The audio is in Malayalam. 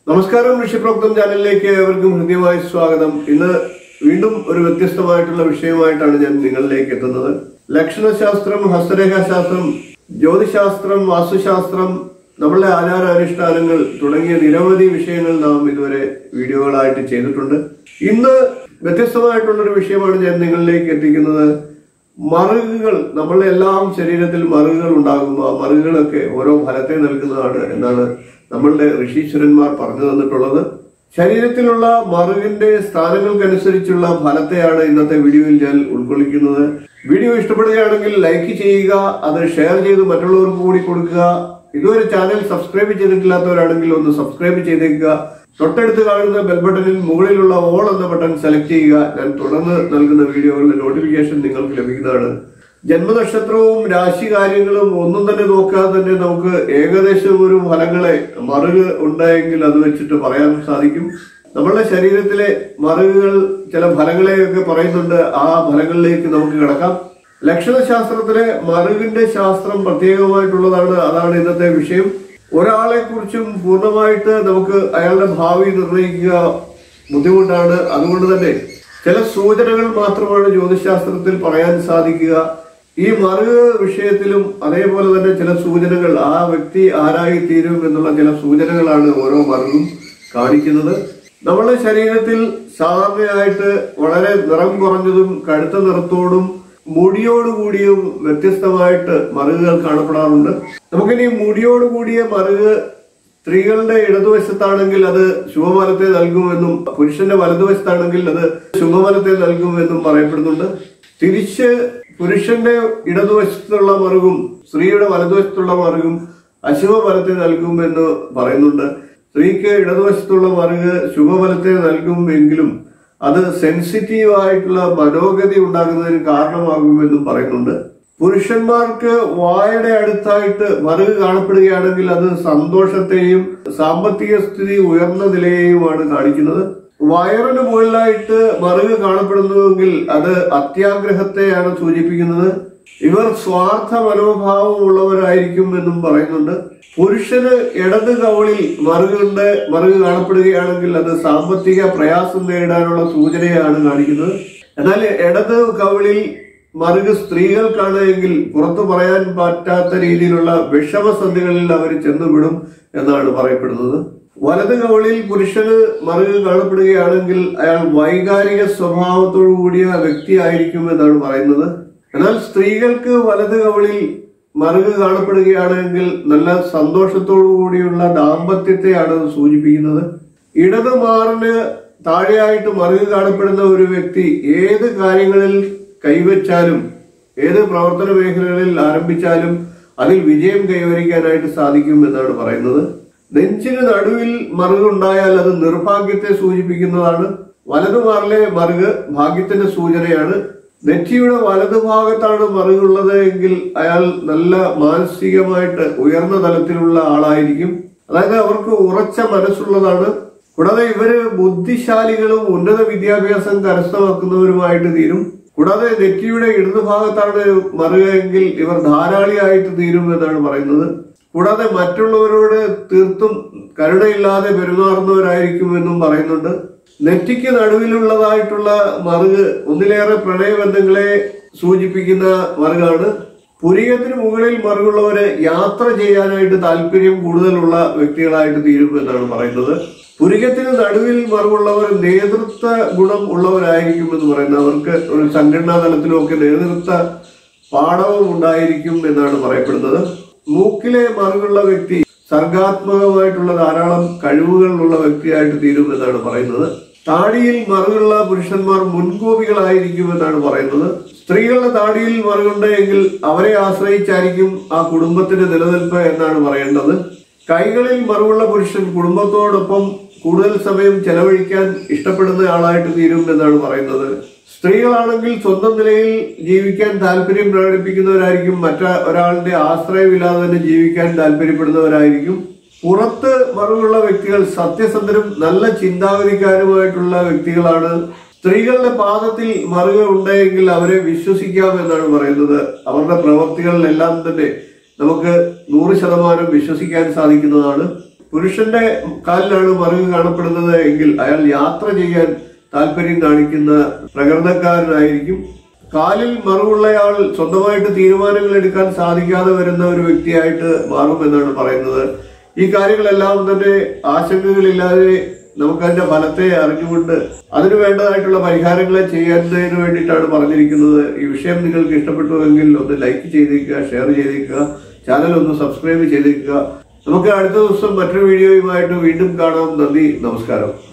നമസ്കാരം ഋഷിപ്രോക്തം ചാനലിലേക്ക് ഏവർക്കും ഹൃദ്യമായ സ്വാഗതം ഇന്ന് വീണ്ടും ഒരു വ്യത്യസ്തമായിട്ടുള്ള വിഷയമായിട്ടാണ് ഞാൻ നിങ്ങളിലേക്ക് എത്തുന്നത് ലക്ഷണശാസ്ത്രം ഹസ്തരേഖാശാസ്ത്രം ജ്യോതിശാസ്ത്രം വാസ്തുശാസ്ത്രം നമ്മളുടെ ആചാരാനുഷ്ഠാനങ്ങൾ തുടങ്ങിയ നിരവധി വിഷയങ്ങൾ നാം ഇതുവരെ വീഡിയോകളായിട്ട് ചെയ്തിട്ടുണ്ട് ഇന്ന് വ്യത്യസ്തമായിട്ടുള്ളൊരു വിഷയമാണ് ഞാൻ നിങ്ങളിലേക്ക് എത്തിക്കുന്നത് മറുകുകൾ നമ്മളുടെ എല്ലാം ശരീരത്തിൽ മറുകുകൾ ഉണ്ടാകുമ്പോൾ ആ മറുകുകളൊക്കെ ഓരോ ഫലത്തെ നൽകുന്നതാണ് എന്നാണ് നമ്മളുടെ ഋഷീശ്വരന്മാർ പറഞ്ഞു തന്നിട്ടുള്ളത് ശരീരത്തിലുള്ള മറുകിന്റെ സ്ഥാനങ്ങൾക്കനുസരിച്ചുള്ള ഫലത്തെയാണ് ഇന്നത്തെ വീഡിയോയിൽ ഞാൻ ഉൾക്കൊള്ളിക്കുന്നത് വീഡിയോ ഇഷ്ടപ്പെടുകയാണെങ്കിൽ ലൈക്ക് ചെയ്യുക അത് ഷെയർ ചെയ്ത് മറ്റുള്ളവർക്ക് കൂടി കൊടുക്കുക ഇതുവരെ ചാനൽ സബ്സ്ക്രൈബ് ചെയ്തിട്ടില്ലാത്തവരാണെങ്കിൽ ഒന്ന് സബ്സ്ക്രൈബ് ചെയ്തേക്കുക തൊട്ടടുത്ത് കാണുന്ന ബെൽ ബട്ടണിൽ മുകളിലുള്ള ഓൾ എന്ന ബട്ടൺ സെലക്ട് ചെയ്യുക ഞാൻ തുടർന്ന് നൽകുന്ന വീഡിയോകളുടെ നോട്ടിഫിക്കേഷൻ നിങ്ങൾക്ക് ലഭിക്കുന്നതാണ് ജന്മനക്ഷത്രവും രാശി കാര്യങ്ങളും ഒന്നും തന്നെ നോക്കാതെ തന്നെ നമുക്ക് ഏകദേശം ഒരു ഫലങ്ങളെ മറുക് ഉണ്ടായെങ്കിൽ അത് വെച്ചിട്ട് പറയാൻ സാധിക്കും നമ്മളുടെ ശരീരത്തിലെ മറുകുകൾ ചില ഫലങ്ങളെയൊക്കെ പറയുന്നുണ്ട് ആ ഫലങ്ങളിലേക്ക് നമുക്ക് കിടക്കാം ലക്ഷണശാസ്ത്രത്തിലെ മറുകിന്റെ ശാസ്ത്രം പ്രത്യേകമായിട്ടുള്ളതാണ് അതാണ് ഇന്നത്തെ വിഷയം ഒരാളെ കുറിച്ചും പൂർണ്ണമായിട്ട് നമുക്ക് അയാളുടെ ഭാവി നിർണ്ണയിക്കുക ബുദ്ധിമുട്ടാണ് അതുകൊണ്ട് തന്നെ ചില സൂചനകൾ മാത്രമാണ് ജ്യോതിശാസ്ത്രത്തിൽ പറയാൻ സാധിക്കുക ഈ മറുക വിഷയത്തിലും അതേപോലെ തന്നെ ചില സൂചനകൾ ആ വ്യക്തി ആരായി തീരും എന്നുള്ള ചില സൂചനകളാണ് ഓരോ മറുകും കാണിക്കുന്നത് നമ്മുടെ ശരീരത്തിൽ സാധാരണയായിട്ട് വളരെ നിറം കുറഞ്ഞതും കഴുത്ത നിറത്തോടും മുടിയോട് കൂടിയും വ്യത്യസ്തമായിട്ട് മറുകുകൾ കാണപ്പെടാറുണ്ട് നമുക്കിനി മുടിയോട് കൂടിയ മറുക് സ്ത്രീകളുടെ ഇടതുവശത്താണെങ്കിൽ അത് ശുഭഫലത്തെ നൽകുമെന്നും പുരുഷന്റെ വലതുവശത്താണെങ്കിൽ അത് ശുഭഫലത്തെ നൽകുമെന്നും പറയപ്പെടുന്നുണ്ട് തിരിച്ച് പുരുഷന്റെ ഇടതുവശത്തുള്ള മറുകും സ്ത്രീയുടെ വലതുവശത്തുള്ള മറുകും അശുഭ ഫലത്തെ നൽകുമെന്ന് പറയുന്നുണ്ട് സ്ത്രീക്ക് ഇടതുവശത്തുള്ള മറുക് ശുഭഫലത്തെ നൽകുമെങ്കിലും അത് സെൻസിറ്റീവ് ആയിട്ടുള്ള മനോഗതി ഉണ്ടാകുന്നതിന് കാരണമാകുമെന്നും പറയുന്നുണ്ട് പുരുഷന്മാർക്ക് വായയുടെ അടുത്തായിട്ട് മറുക് കാണപ്പെടുകയാണെങ്കിൽ അത് സന്തോഷത്തെയും സാമ്പത്തിക സ്ഥിതി ഉയർന്ന നിലയെയുമാണ് കാണിക്കുന്നത് വയറിന് മുകളിലായിട്ട് മറുക് കാണപ്പെടുന്നുവെങ്കിൽ അത് അത്യാഗ്രഹത്തെയാണ് സൂചിപ്പിക്കുന്നത് ഇവർ സ്വാർത്ഥ മനോഭാവമുള്ളവരായിരിക്കും എന്നും പറയുന്നുണ്ട് പുരുഷന് ഇടത് കവളിൽ മറുകുണ്ട് മറുക് കാണപ്പെടുകയാണെങ്കിൽ അത് സാമ്പത്തിക പ്രയാസം നേരിടാനുള്ള സൂചനയാണ് കാണിക്കുന്നത് എന്നാൽ ഇടത് കവളിൽ മറുക് സ്ത്രീകൾക്കാണ് എങ്കിൽ പുറത്തു പറയാൻ പറ്റാത്ത രീതിയിലുള്ള വിഷമസന്ധികളിൽ അവർ ചെന്നുവിടും എന്നാണ് പറയപ്പെടുന്നത് വലത് കവളിൽ പുരുഷന് മറുക് കാണപ്പെടുകയാണെങ്കിൽ അയാൾ വൈകാരിക സ്വഭാവത്തോടു കൂടിയ വ്യക്തിയായിരിക്കും എന്നാണ് പറയുന്നത് എന്നാൽ സ്ത്രീകൾക്ക് വലത് കവളിൽ മറുക് കാണപ്പെടുകയാണെങ്കിൽ നല്ല സന്തോഷത്തോടു കൂടിയുള്ള ദാമ്പത്യത്തെയാണ് അത് സൂചിപ്പിക്കുന്നത് ഇടത് മാറിന് താഴെയായിട്ട് മറുക് കാണപ്പെടുന്ന ഒരു വ്യക്തി ഏത് കാര്യങ്ങളിൽ കൈവച്ചാലും ഏത് പ്രവർത്തന മേഖലകളിൽ ആരംഭിച്ചാലും അതിൽ വിജയം കൈവരിക്കാനായിട്ട് സാധിക്കും എന്നാണ് പറയുന്നത് നെഞ്ചിന് നടുവിൽ മറുക് ഉണ്ടായാൽ അത് നിർഭാഗ്യത്തെ സൂചിപ്പിക്കുന്നതാണ് വലതുമാറിലെ മറുക് ഭാഗ്യത്തിന്റെ സൂചനയാണ് നെറ്റിയുടെ വലതുഭാഗത്താണ് മറുകുള്ളത് എങ്കിൽ അയാൾ നല്ല മാനസികമായിട്ട് ഉയർന്ന തലത്തിലുള്ള ആളായിരിക്കും അതായത് അവർക്ക് ഉറച്ച മനസ്സുള്ളതാണ് കൂടാതെ ഇവര് ബുദ്ധിശാലികളും ഉന്നത വിദ്യാഭ്യാസം കരസ്ഥമാക്കുന്നവരുമായിട്ട് തീരും കൂടാതെ നെറ്റിയുടെ ഇടതുഭാഗത്താണ് മറുകയെങ്കിൽ ഇവർ ധാരാളിയായിട്ട് തീരും എന്നാണ് പറയുന്നത് കൂടാതെ മറ്റുള്ളവരോട് തീർത്തും കരുണയില്ലാതെ പെരുമാറുന്നവരായിരിക്കും എന്നും പറയുന്നുണ്ട് നെറ്റിക്ക് നടുവിലുള്ളതായിട്ടുള്ള മറുക് ഒന്നിലേറെ പ്രണയബന്ധങ്ങളെ സൂചിപ്പിക്കുന്ന മറുകാണ് പുരികത്തിന് മുകളിൽ മറുകുള്ളവര് യാത്ര ചെയ്യാനായിട്ട് താല്പര്യം കൂടുതലുള്ള വ്യക്തികളായിട്ട് തീരും എന്നാണ് പറയുന്നത് പുരികത്തിന് നടുവിൽ മറുകുള്ളവർ നേതൃത്വ ഗുണം ഉള്ളവരായിരിക്കും എന്ന് പറയുന്നത് അവർക്ക് ഒരു സംഘടനാ തലത്തിലൊക്കെ നേതൃത്വ പാഠവും ഉണ്ടായിരിക്കും എന്നാണ് പറയപ്പെടുന്നത് മൂക്കിലെ മറുകുള്ള വ്യക്തി സർഗാത്മകമായിട്ടുള്ള ധാരാളം കഴിവുകൾ ഉള്ള വ്യക്തിയായിട്ട് തീരും എന്നാണ് പറയുന്നത് താടിയിൽ മറുകുള്ള പുരുഷന്മാർ മുൻകോപികളായിരിക്കും എന്നാണ് പറയുന്നത് സ്ത്രീകളുടെ താടിയിൽ മറുകുണ്ട് എങ്കിൽ അവരെ ആശ്രയിച്ചായിരിക്കും ആ കുടുംബത്തിന്റെ നിലനിൽപ്പ് എന്നാണ് പറയേണ്ടത് കൈകളിൽ മറുകുള്ള പുരുഷൻ കുടുംബത്തോടൊപ്പം കൂടുതൽ സമയം ചെലവഴിക്കാൻ ഇഷ്ടപ്പെടുന്ന ആളായിട്ട് തീരും എന്നാണ് പറയുന്നത് സ്ത്രീകളാണെങ്കിൽ സ്വന്തം നിലയിൽ ജീവിക്കാൻ താല്പര്യം പ്രകടിപ്പിക്കുന്നവരായിരിക്കും മറ്റ ഒരാളുടെ ആശ്രയമില്ലാതെ തന്നെ ജീവിക്കാൻ താല്പര്യപ്പെടുന്നവരായിരിക്കും പുറത്ത് മറുകുള്ള വ്യക്തികൾ സത്യസന്ധരും നല്ല ചിന്താഗതിക്കാരുമായിട്ടുള്ള വ്യക്തികളാണ് സ്ത്രീകളുടെ പാദത്തിൽ മറുക ഉണ്ടെങ്കിൽ അവരെ വിശ്വസിക്കാം എന്നാണ് പറയുന്നത് അവരുടെ പ്രവർത്തികളിലെല്ലാം തന്നെ നമുക്ക് നൂറ് ശതമാനം വിശ്വസിക്കാൻ സാധിക്കുന്നതാണ് പുരുഷന്റെ കാലിലാണ് മറുക് കാണപ്പെടുന്നത് എങ്കിൽ അയാൾ യാത്ര ചെയ്യാൻ താല്പര്യം കാണിക്കുന്ന പ്രകൃതക്കാരനായിരിക്കും കാലിൽ മറുവുള്ളയാൾ സ്വന്തമായിട്ട് തീരുമാനങ്ങൾ എടുക്കാൻ സാധിക്കാതെ വരുന്ന ഒരു വ്യക്തിയായിട്ട് മാറുമെന്നാണ് പറയുന്നത് ഈ കാര്യങ്ങളെല്ലാം തന്നെ ആശങ്കകളില്ലാതെ നമുക്കതിന്റെ ഫലത്തെ അറിഞ്ഞുകൊണ്ട് അതിനു വേണ്ടതായിട്ടുള്ള പരിഹാരങ്ങളെ ചെയ്യുന്നതിന് വേണ്ടിയിട്ടാണ് പറഞ്ഞിരിക്കുന്നത് ഈ വിഷയം നിങ്ങൾക്ക് ഇഷ്ടപ്പെട്ടുവെങ്കിൽ ഒന്ന് ലൈക്ക് ചെയ്തേക്കുക ഷെയർ ചെയ്തേക്കുക ചാനൽ ഒന്ന് സബ്സ്ക്രൈബ് ചെയ്തേക്കുക നമുക്ക് അടുത്ത ദിവസം മറ്റൊരു വീഡിയോയുമായിട്ട് വീണ്ടും കാണാം നന്ദി നമസ്കാരം